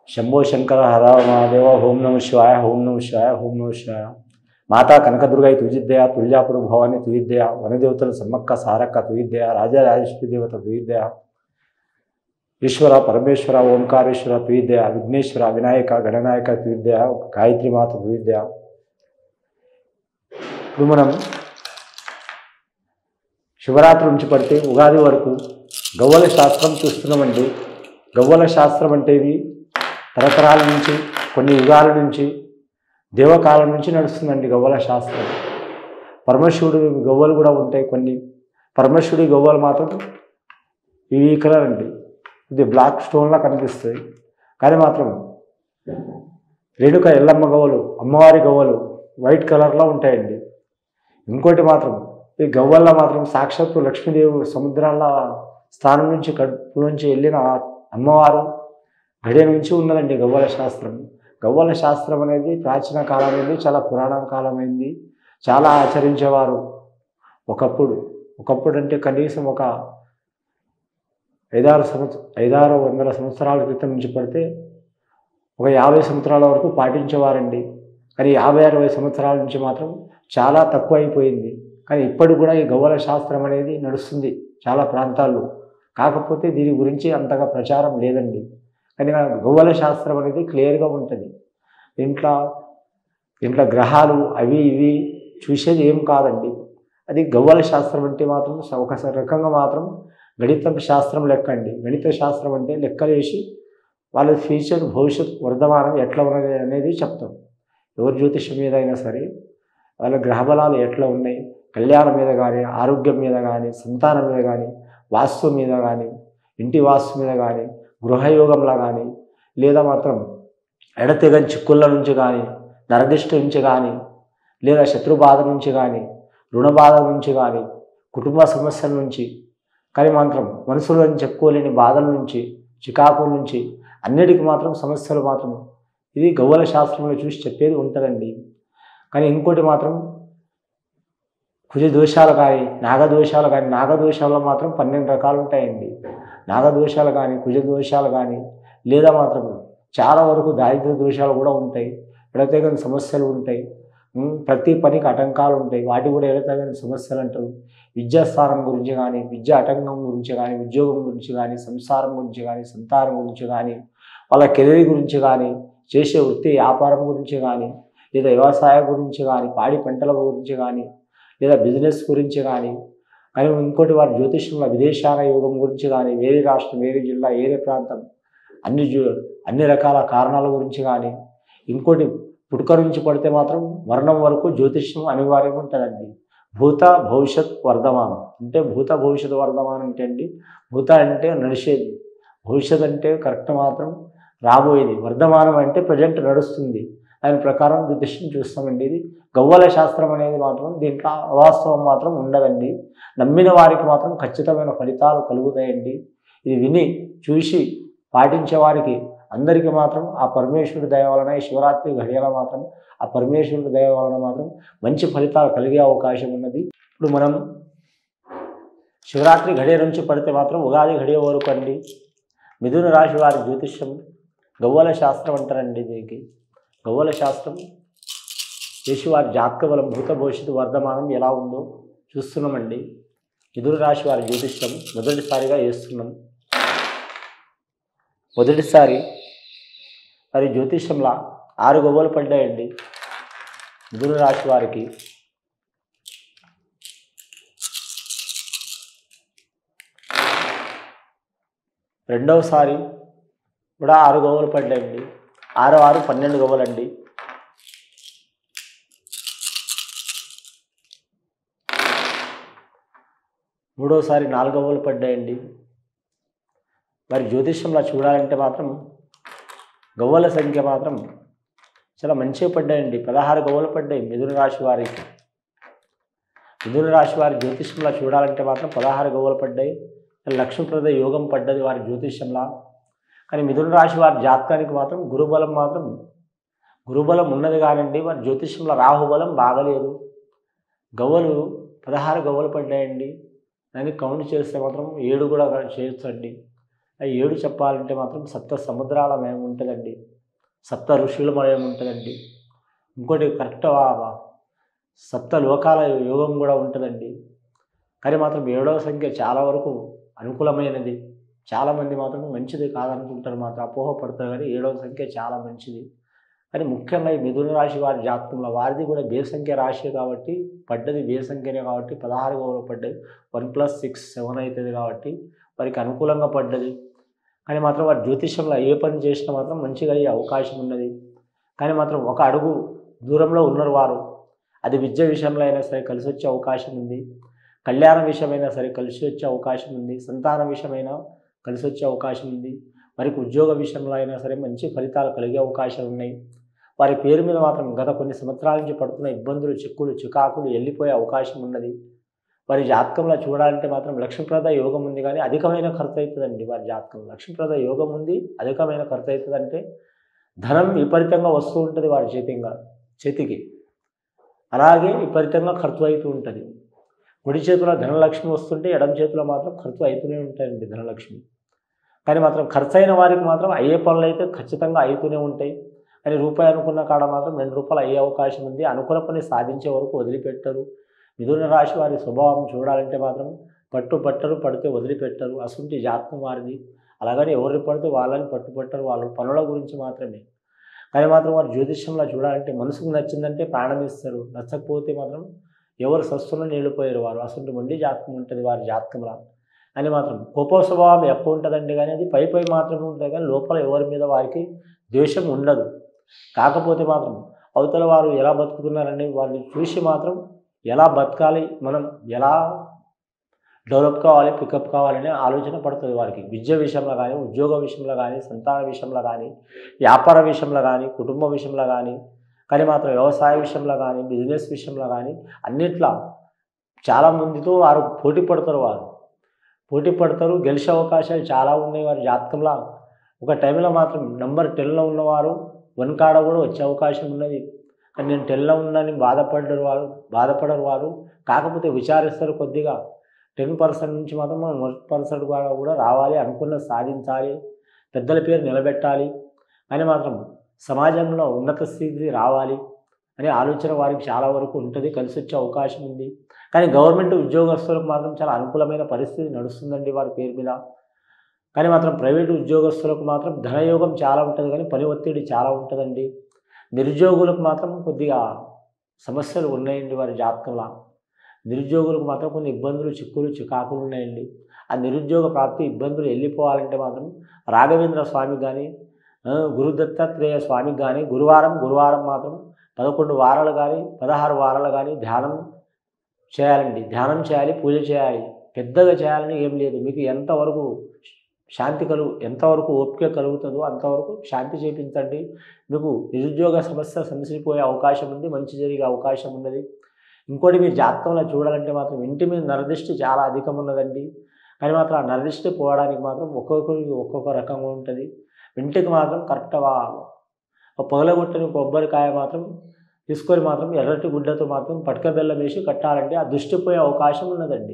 శంభో శంకర హర మహాదేవ ఓం నమ శివాయ ఓం నమ శివాయ ఓం నమ శివాయ మాతా కనకదుర్గై తుజిద్దయ తుల్యాపురు భవాని తుయిద్దయ వనదేవతలు సమ్మక్క సారక్క తుయిద్దయ రాజరాజేశ్వరి దేవత తుయిద్దయ ఈశ్వర పరమేశ్వర ఓంకారేశ్వర తుయిద్దయ విఘ్నేశ్వర వినాయక గణనాయక తుయిద్దయ గాయత్రి మాత తుయిద్దయ ఇప్పుడు మనం శివరాత్రి నుంచి పడితే ఉగాది వరకు గవ్వల శాస్త్రం చూస్తున్నామండి గవ్వల శాస్త్రం అంటే ఇది తరతరాల నుంచి కొన్ని యుగాల నుంచి దేవకాలం నుంచి నడుస్తుందండి గవ్వల శాస్త్రం పరమశివుడు గవ్వలు కూడా ఉంటాయి కొన్ని పరమశివుడి గవ్వలు మాత్రం ఇవి కలర్ అండి ఇది బ్లాక్ స్టోన్లా కనిపిస్తుంది కానీ మాత్రం రేణుక ఎల్లమ్మ గవ్వలు అమ్మవారి గవ్వలు వైట్ కలర్లో ఉంటాయండి ఇంకోటి మాత్రం ఈ గవ్వల్లో మాత్రం సాక్షాత్తు లక్ష్మీదేవి సముద్రాల స్థానం నుంచి కడుపు నుంచి వెళ్ళిన ఆ అమ్మవారు గడియ నుంచి ఉన్నదండి గవ్వల శాస్త్రం గవ్వల శాస్త్రం అనేది ప్రాచీన కాలమైంది చాలా పురాణ కాలమైంది చాలా ఆచరించేవారు ఒకప్పుడు ఒకప్పుడు అంటే కనీసం ఒక ఐదారు సంవత్సర ఐదారు వందల సంవత్సరాల క్రితం నుంచి పడితే ఒక యాభై సంవత్సరాల వరకు పాటించేవారండి కానీ యాభై అరవై సంవత్సరాల నుంచి మాత్రం చాలా తక్కువ అయిపోయింది కానీ ఇప్పటికి కూడా ఈ గవ్వల శాస్త్రం అనేది నడుస్తుంది చాలా ప్రాంతాల్లో కాకపోతే దీని గురించి అంతగా ప్రచారం లేదండి కానీ ఆ గవ్వల శాస్త్రం అనేది క్లియర్గా ఉంటుంది దీంట్లో దీంట్లో గ్రహాలు అవి ఇవి చూసేది ఏం కాదండి అది గవ్వల శాస్త్రం అంటే మాత్రం స- ఒక స- రకంగా మాత్రం గణిత శాస్త్రం లెక్క అండి గణిత శాస్త్రం అంటే లెక్కలు వేసి వాళ్ళ ఫ్యూచర్ భవిష్యత్ వర్ధమానం ఎట్లా ఉన్నది అనేది చెప్తాం ఎవరి జ్యోతిషం మీద అయినా సరే వాళ్ళ గ్రహబలాలు ఎట్లా ఉన్నాయి కళ్యాణం మీద కానీ ఆరోగ్యం మీద కానీ సంతానం మీద కానీ వాస్తు మీద కానీ ఇంటి వాస్తు మీద కానీ గృహయోగంలో కానీ లేదా మాత్రం ఎడతెగని చిక్కుళ్ళ నుంచి కానీ నరదిష్టి నుంచి కానీ లేదా శత్రు బాధ నుంచి కానీ రుణ బాధ నుంచి కానీ కుటుంబ సమస్యల నుంచి కానీ మాత్రం మనసులో చెప్పుకోలేని బాధల నుంచి చికాకు నుంచి అన్నిటికీ మాత్రం సమస్యలు మాత్రం ఇది గవ్వల శాస్త్రంలో చూసి చెప్పేది ఉంటుందండి కానీ ఇంకోటి మాత్రం కుజ దోషాలు కానీ నాగదోషాలు కానీ నాగదోషాల్లో మాత్రం పన్నెండు రకాలు ఉంటాయండి నాగదోషాలు కానీ కుజ దోషాలు కానీ లేదా మాత్రం చాలా వరకు దారిద్ర దోషాలు కూడా ఉంటాయి ఎడతెగని సమస్యలు ఉంటాయి ఉమ్, ప్రతి పనికి ఆటంకాలు ఉంటాయి వాటి కూడా ఎడతెగని సమస్యలు అంటారు విద్యాస్థానం గురించి కానీ విద్య ఆటంకం గురించి కానీ ఉద్యోగం గురించి కానీ సంసారం గురించి కానీ సంతానం గురించి కానీ వాళ్ళ కెరీర్ గురించి కానీ చేసే వృత్తి వ్యాపారం గురించి కానీ లేదా వ్యవసాయం గురించి కానీ పాడి పంటల గురించి కానీ లేదా బిజినెస్ గురించి కానీ కానీ ఇంకోటి వారి జ్యోతిష్యంలో విదేశాల యోగం గురించి కానీ వేరే రాష్ట్రం వేరే జిల్లా వేరే ప్రాంతం అన్ని జ్యో అన్ని రకాల కారణాల గురించి కానీ ఇంకోటి పుట్టుక నుంచి పడితే మాత్రం మరణం వరకు జ్యోతిష్యం అనివార్యంగా ఉంటుందండి భూత భవిష్యత్ వర్ధమానం అంటే భూత భవిష్యత్ వర్ధమానం అంటే అండి భూత అంటే నడిచేది భవిష్యత్ అంటే కరెక్ట్ మాత్రం రాబోయేది వర్ధమానం అంటే ప్రజెంట్ నడుస్తుంది దాని ప్రకారం జ్యోతిష్యం చూస్తామండి ఇది గవ్వల శాస్త్రం అనేది మాత్రం దీంట్లో అవాస్తవం మాత్రం ఉండదండి నమ్మిన వారికి మాత్రం ఖచ్చితమైన ఫలితాలు కలుగుతాయండి ఇది విని చూసి పాటించే వారికి అందరికీ మాత్రం ఆ పరమేశ్వరుడి దయ వలన ఈ శివరాత్రి ఘడియల మాత్రం ఆ పరమేశ్వరుడి దయ వలన మాత్రం మంచి ఫలితాలు కలిగే అవకాశం ఉన్నది ఇప్పుడు మనం శివరాత్రి ఘడియ నుంచి పడితే మాత్రం ఉగాది ఘడియ వరకు అండి మిథున రాశి వారి జ్యోతిష్యం గవ్వల శాస్త్రం అంటారండి దీనికి గవ్వల శాస్త్రం చేసి వారి జాతక బలం భూత భవిష్యత్తు వర్ధమానం ఎలా ఉందో చూస్తున్నామండి మిథున రాశి వారి జ్యోతిష్యం మొదటిసారిగా వేస్తున్నాం మొదటిసారి మరి జ్యోతిష్యంలో ఆరు గవ్వలు పడ్డాయండి మిథున రాశి వారికి రెండవసారి కూడా ఆరు గవ్వలు పడ్డాయండి ఆరు ఆరు పన్నెండు గవ్వలండి మూడోసారి నాలుగు గవ్వలు పడ్డాయండి మరి జ్యోతిష్యంలో చూడాలంటే మాత్రం గవ్వల సంఖ్య మాత్రం చాలా మంచిగా పడ్డాయండి పదహారు గవ్వలు పడ్డాయి మిథున రాశి వారికి మిథున రాశి వారి జ్యోతిష్యంలో చూడాలంటే మాత్రం పదహారు గవ్వలు పడ్డాయి లక్ష్మీప్రద యోగం పడ్డది వారి జ్యోతిష్యంలో కానీ మిథున రాశి వారి జాతకానికి మాత్రం గురుబలం మాత్రం గురుబలం ఉన్నది కానండి వారి జ్యోతిష్యంలో రాహుబలం బాగలేదు గవ్వలు పదహారు గవ్వలు పడ్డాయండి దాన్ని కౌంట్ చేస్తే మాత్రం ఏడు కూడా చేయొచ్చండి ఆ ఏడు చెప్పాలంటే మాత్రం సప్త సముద్రాల మయం ఉంటుందండి సప్త ఋషుల మయం ఉంటుందండి ఇంకోటి కరెక్ట్ సప్త లోకాల యోగం కూడా ఉంటుందండి కానీ మాత్రం ఏడవ సంఖ్య చాలా వరకు అనుకూలమైనది చాలామంది మాత్రం మంచిది కాదనుకుంటారు మాత్రం అపోహ పడతారు కానీ ఏడవ సంఖ్య చాలా మంచిది కానీ ముఖ్యంగా ఈ మిథున రాశి వారి జాతకంలో వారిది కూడా బే సంఖ్య రాశి కాబట్టి పడ్డది బే సంఖ్యనే కాబట్టి పదహారు గౌరవ పడ్డది వన్ ప్లస్ సిక్స్ సెవెన్ అవుతుంది కాబట్టి వారికి అనుకూలంగా పడ్డది కానీ మాత్రం వారి జ్యోతిష్యంలో ఏ పని చేసినా మాత్రం మంచిగా అయ్యే అవకాశం ఉన్నది కానీ మాత్రం ఒక అడుగు దూరంలో ఉన్నారు వారు అది విద్య విషయంలో అయినా సరే కలిసి వచ్చే అవకాశం ఉంది కళ్యాణ విషయమైనా సరే కలిసి వచ్చే అవకాశం ఉంది సంతాన విషయమైనా కలిసి వచ్చే అవకాశం ఉంది వారికి ఉద్యోగ విషయంలో అయినా సరే మంచి ఫలితాలు కలిగే అవకాశాలు ఉన్నాయి వారి పేరు మీద మాత్రం గత కొన్ని సంవత్సరాల నుంచి పడుతున్న ఇబ్బందులు చిక్కులు చికాకులు వెళ్ళిపోయే అవకాశం ఉన్నది వారి జాతకంలో చూడాలంటే మాత్రం లక్ష్మీప్రద యోగం ఉంది కానీ అధికమైన ఖర్చు అవుతుందండి వారి జాతకం లక్ష్మీప్రద యోగం ఉంది అధికమైన ఖర్చు అవుతుందంటే ధనం విపరీతంగా వస్తూ ఉంటుంది వారి చేతిగా చేతికి అలాగే విపరీతంగా ఖర్చు అవుతూ ఉంటుంది కుడి చేతిలో ధనలక్ష్మి వస్తుంటే ఎడమ చేతిలో మాత్రం ఖర్చు అవుతూనే ఉంటాయండి ధనలక్ష్మి కానీ మాత్రం ఖర్చు అయిన వారికి మాత్రం అయ్యే పనులు అయితే ఖచ్చితంగా అవుతూనే ఉంటాయి కానీ రూపాయి అనుకున్న కాడ మాత్రం రెండు రూపాయలు అయ్యే అవకాశం ఉంది అనుకున్న పని సాధించే వరకు వదిలిపెట్టరు మిథున రాశి వారి స్వభావం చూడాలంటే మాత్రం పట్టు పట్టరు పడితే వదిలిపెట్టరు అసంటి జాతకం వారిది అలాగని ఎవరిని పడితే వాళ్ళని పట్టుపట్టరు వాళ్ళ పనుల గురించి మాత్రమే కానీ మాత్రం వారు జ్యోతిష్యంలో చూడాలంటే మనసుకు నచ్చిందంటే ప్రాణం ఇస్తారు నచ్చకపోతే మాత్రం ఎవరు సస్తున్న నీళ్ళిపోయారు వారు అసలు మొండి జాతకం ఉంటుంది వారి జాతకంలో అని మాత్రం కోప స్వభావం ఎక్కువ ఉంటుందండి కానీ అది పై పై మాత్రమే ఉంటుంది కానీ లోపల ఎవరి మీద వారికి ద్వేషం ఉండదు కాకపోతే మాత్రం అవతల వారు ఎలా బతుకుతున్నారని వారిని చూసి మాత్రం ఎలా బతకాలి మనం ఎలా డెవలప్ కావాలి పికప్ కావాలనే ఆలోచన పడుతుంది వారికి విద్య విషయంలో కానీ ఉద్యోగ విషయంలో కానీ సంతాన విషయంలో కానీ వ్యాపార విషయంలో కానీ కుటుంబ విషయంలో కానీ కానీ మాత్రం వ్యవసాయ విషయంలో కానీ బిజినెస్ విషయంలో కానీ అన్నిట్లో చాలా మందితో వారు పోటీ పడతారు వారు పోటీ పడతారు గెలిచే అవకాశాలు చాలా ఉన్నాయి వారి జాతకంలో ఒక టైంలో మాత్రం నెంబర్ టెన్లో ఉన్నవారు వన్ కాడ కూడా వచ్చే అవకాశం ఉన్నది కానీ నేను టెన్లో ఉన్నానని బాధపడరు వారు బాధపడరు వారు కాకపోతే విచారిస్తారు కొద్దిగా టెన్ పర్సెంట్ నుంచి మాత్రం మనం వన్ పర్సెంట్ కూడా కూడా రావాలి అనుకున్న సాధించాలి పెద్దల పేరు నిలబెట్టాలి అని మాత్రం సమాజంలో ఉన్నత స్థితికి రావాలి అనే ఆలోచన వారికి చాలా వరకు ఉంటుంది కలిసి వచ్చే అవకాశం ఉంది కానీ గవర్నమెంట్ ఉద్యోగస్తులకు మాత్రం చాలా అనుకూలమైన పరిస్థితి నడుస్తుందండి వారి పేరు మీద కానీ మాత్రం ప్రైవేటు ఉద్యోగస్తులకు మాత్రం ధనయోగం చాలా ఉంటుంది కానీ పని ఒత్తిడి చాలా ఉంటుందండి నిరుద్యోగులకు మాత్రం కొద్దిగా సమస్యలు ఉన్నాయండి వారి జాతకంలో నిరుద్యోగులకు మాత్రం కొన్ని ఇబ్బందులు చిక్కులు చికాకులు ఉన్నాయండి ఆ నిరుద్యోగ ప్రాప్తి ఇబ్బందులు వెళ్ళిపోవాలంటే మాత్రం రాఘవేంద్ర స్వామి కానీ ఆ, గురు దత్తాత్రేయ స్వామికి కానీ గురువారం గురువారం మాత్రం పదకొండు వారాలు కానీ పదహారు వారాలు కానీ ధ్యానం చేయాలండి ధ్యానం చేయాలి పూజ చేయాలి పెద్దగా చేయాలని ఏం లేదు మీకు ఎంతవరకు శాంతి కలుగు ఎంతవరకు ఓపిక కలుగుతుందో అంతవరకు శాంతి చేపించండి మీకు నిరుద్యోగ సమస్య సమసిపోయే అవకాశం ఉంది మంచి జరిగే అవకాశం ఉన్నది ఇంకోటి మీరు జాతకంలో చూడాలంటే మాత్రం ఇంటి మీద నరదిష్టి చాలా అధికం ఉన్నదండి కానీ మాత్రం ఆ నరదిష్టి పోవడానికి మాత్రం ఒక్కొక్కరికి ఒక్కొక్క రకంగా ఉంటుంది ఇంటికి మాత్రం కరెక్ట్గా పగలగొట్టిన కొబ్బరికాయ మాత్రం తీసుకొని మాత్రం ఎర్రటి గుడ్డతో మాత్రం పటక బెల్లం వేసి కట్టాలంటే ఆ దృష్టి పోయే అవకాశం ఉన్నదండి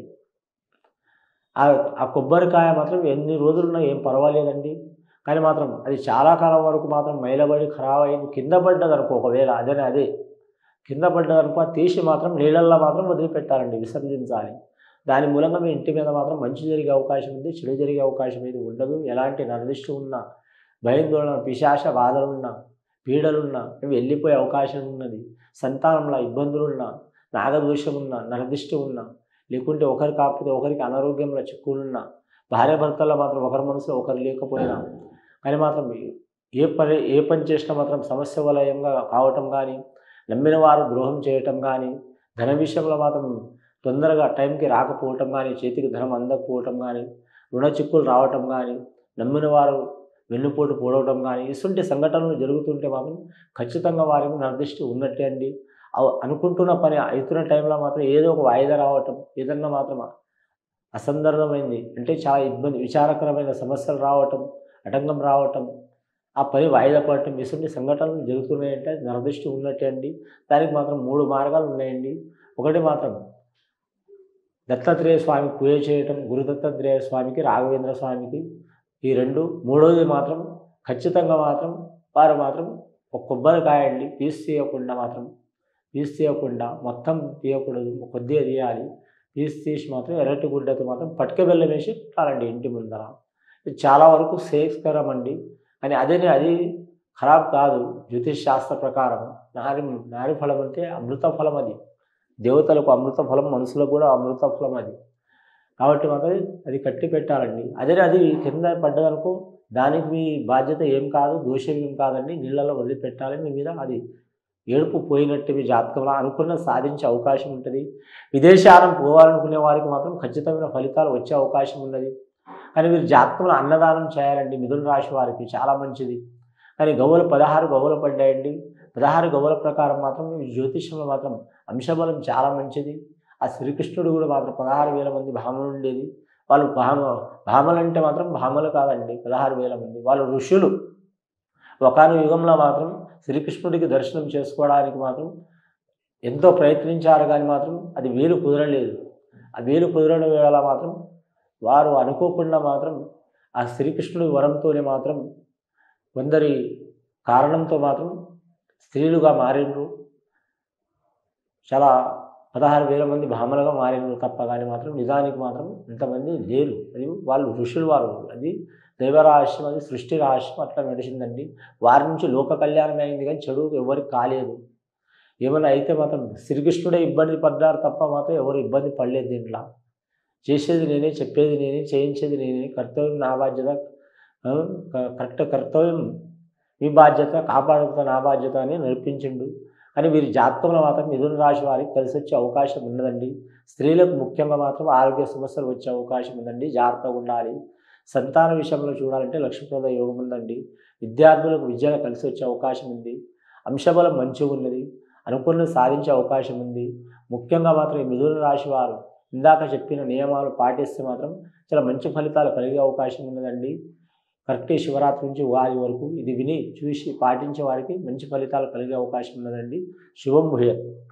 ఆ ఆ కొబ్బరికాయ మాత్రం ఎన్ని రోజులున్నా ఏం పర్వాలేదండి కానీ మాత్రం అది చాలా కాలం వరకు మాత్రం మైలబడి ఖరాబ్ అయింది కింద పడ్డదనుకో ఒకవేళ అదే అదే కింద పడ్డదనుకో అది తీసి మాత్రం నీళ్ళల్లో మాత్రం వదిలిపెట్టాలండి విసర్జించాలి దాని మూలంగా మీ ఇంటి మీద మాత్రం మంచి జరిగే అవకాశం ఉంది చెడు జరిగే అవకాశం ఏది ఉండదు ఎలాంటి నరదిష్టి ఉన్నా భయందోళన పిశాచ బాధలున్నా పీడలున్నా ఇవి వెళ్ళిపోయే అవకాశం ఉన్నది సంతానంలో ఇబ్బందులున్నా నాగదోషం ఉన్నా నరదిష్టి ఉన్నా లేకుంటే ఒకరు కాకపోతే ఒకరికి అనారోగ్యంలో చిక్కులున్నా భార్య భర్తల్లో మాత్రం ఒకరి మనసులో ఒకరు లేకపోయినా కానీ మాత్రం ఏ పని ఏ పని చేసినా మాత్రం సమస్య వలయంగా కావటం కానీ నమ్మిన వారు ద్రోహం చేయటం కానీ ధన విషయంలో మాత్రం తొందరగా టైంకి రాకపోవటం కానీ చేతికి ధనం అందకపోవటం కానీ రుణ చిక్కులు రావటం కానీ నమ్మిన వారు వెన్నుపోటు పోవడం కానీ ఇటువంటి సంఘటనలు జరుగుతుంటే మాత్రం ఖచ్చితంగా వారికి నిర్దిష్టి ఉన్నట్టే అండి అవ- అనుకుంటున్న పని అవుతున్న టైంలో మాత్రం ఏదో ఒక వాయిదా రావటం ఏదన్నా మాత్రం అసందర్భమైంది అంటే చాలా ఇబ్బంది విచారకరమైన సమస్యలు రావటం ఆటంకం రావటం ఆ పని వాయిదా పడటం ఇటువంటి సంఘటనలు జరుగుతున్నాయంటే అది నిర్దిష్టి ఉన్నట్టే అండి దానికి మాత్రం మూడు మార్గాలు ఉన్నాయండి ఒకటి మాత్రం దత్తాత్రేయ స్వామి పూజ చేయటం గురు దత్తాత్రేయ స్వామికి రాఘవేంద్ర స్వామికి ఈ రెండు మూడోది మాత్రం ఖచ్చితంగా మాత్రం వారు మాత్రం ఒక కొబ్బరికాయ అండి పీస్ తీయకుండా మాత్రం పీస్ తీయకుండా మొత్తం తీయకూడదు కొద్దిగా తీయాలి పీస్ తీసి మాత్రం ఎర్రటి గుడ్డతో మాత్రం పట్టుక బెల్లం వేసి పెట్టాలండి ఇంటి ముందర ఇది చాలా వరకు సేఫ్కరం అండి కానీ అదే అది ఖరాబ్ కాదు జ్యోతిష్ శాస్త్ర ప్రకారం నారి నారి ఫలం అంటే అమృత ఫలం అది దేవతలకు అమృత ఫలం మనుషులకు కూడా అమృత ఫలం అది కాబట్టి మాత్రం అది కట్టి పెట్టాలండి అదే అది కింద పడ్డదనుకో దానికి మీ బాధ్యత ఏం కాదు దోషం ఏం కాదండి నీళ్ళలో వదిలిపెట్టాలి మీ మీద అది ఏడుపు పోయినట్టు మీ జాతకంలో అనుకున్న సాధించే అవకాశం ఉంటుంది విదేశాలను పోవాలనుకునే వారికి మాత్రం ఖచ్చితమైన ఫలితాలు వచ్చే అవకాశం ఉన్నది కానీ మీరు జాతకంలో అన్నదానం చేయాలండి మిథున రాశి వారికి చాలా మంచిది కానీ గవ్వలు పదహారు గవ్వలు పడ్డాయండి పదహారు గవ్వల ప్రకారం మాత్రం ఈ జ్యోతిష్యంలో మాత్రం అంశబలం చాలా మంచిది ఆ శ్రీకృష్ణుడు కూడా మాత్రం పదహారు వేల మంది భామలు ఉండేది వాళ్ళు భామ భామలు అంటే మాత్రం భామలు కాదండి పదహారు వేల మంది వాళ్ళు ఋషులు ఒకనొక యుగంలో మాత్రం శ్రీకృష్ణుడికి దర్శనం చేసుకోవడానికి మాత్రం ఎంతో ప్రయత్నించారు కానీ మాత్రం అది వీలు కుదరలేదు ఆ వీలు కుదరని వేళ మాత్రం వారు అనుకోకుండా మాత్రం ఆ శ్రీకృష్ణుడి వరంతోనే మాత్రం కొందరి కారణంతో మాత్రం స్త్రీలుగా మారిండ్రు చాలా పదహారు వేల మంది భామలుగా మారినారు తప్ప కానీ మాత్రం నిజానికి మాత్రం ఇంతమంది లేరు అది వాళ్ళు ఋషులు వారు అది దైవరహస్యం అది సృష్టి రహస్యం అట్లా నడిచిందండి వారి నుంచి లోక కళ్యాణం అయింది కానీ చెడు ఎవరికి కాలేదు ఏమైనా అయితే మాత్రం శ్రీకృష్ణుడే ఇబ్బంది పడ్డారు తప్ప మాత్రం ఎవరు ఇబ్బంది పడలేదు దీంట్లో చేసేది నేనే చెప్పేది నేనే చేయించేది నేనే కర్తవ్యం నా బాధ్యత ఆ, క- కరెక్ట్ కర్తవ్యం మీ బాధ్యత కాపాడుతా నా బాధ్యత అని నడిపించిండు కానీ వీరి జాతకంలో మాత్రం మిథున రాశి వారికి కలిసి వచ్చే అవకాశం ఉన్నదండి స్త్రీలకు ముఖ్యంగా మాత్రం ఆరోగ్య సమస్యలు వచ్చే అవకాశం ఉందండి జాగ్రత్తగా ఉండాలి సంతాన విషయంలో చూడాలంటే లక్ష్మీప్రద యోగం ఉందండి విద్యార్థులకు విద్యలో కలిసి వచ్చే అవకాశం ఉంది అంశబలం మంచిగా ఉన్నది అనుకున్నది సాధించే అవకాశం ఉంది ముఖ్యంగా మాత్రం ఈ మిథున రాశి వారు ఇందాక చెప్పిన నియమాలు పాటిస్తే మాత్రం చాలా మంచి ఫలితాలు కలిగే అవకాశం ఉన్నదండి కరెక్ట్ శివరాత్రి నుంచి ఉగాది వరకు ఇది విని చూసి పాటించే వారికి మంచి ఫలితాలు కలిగే అవకాశం ఉన్నదండి శుభం భూయ